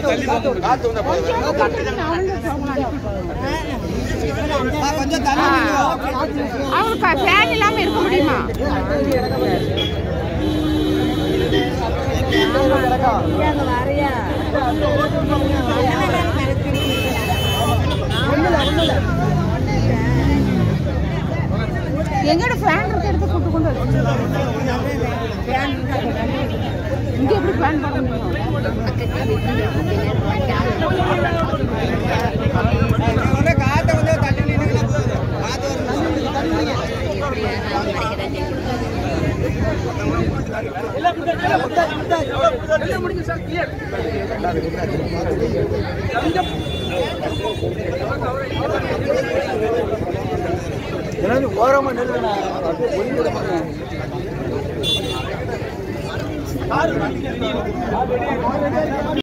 அவங்களுக்கு ஃபேன் இல்லாம இருக்க முடியுமா எங்கட ஃபேன் இருக்க எடுத்து கூட்டு கொண்டு வச்சு இங்க எப்படி ஃபேன் பண்ண முடியும் காத்த வந்து தள்ளி நின்று காத்து ஓரமா நில்லுண்ணா ஒதுங்கி விட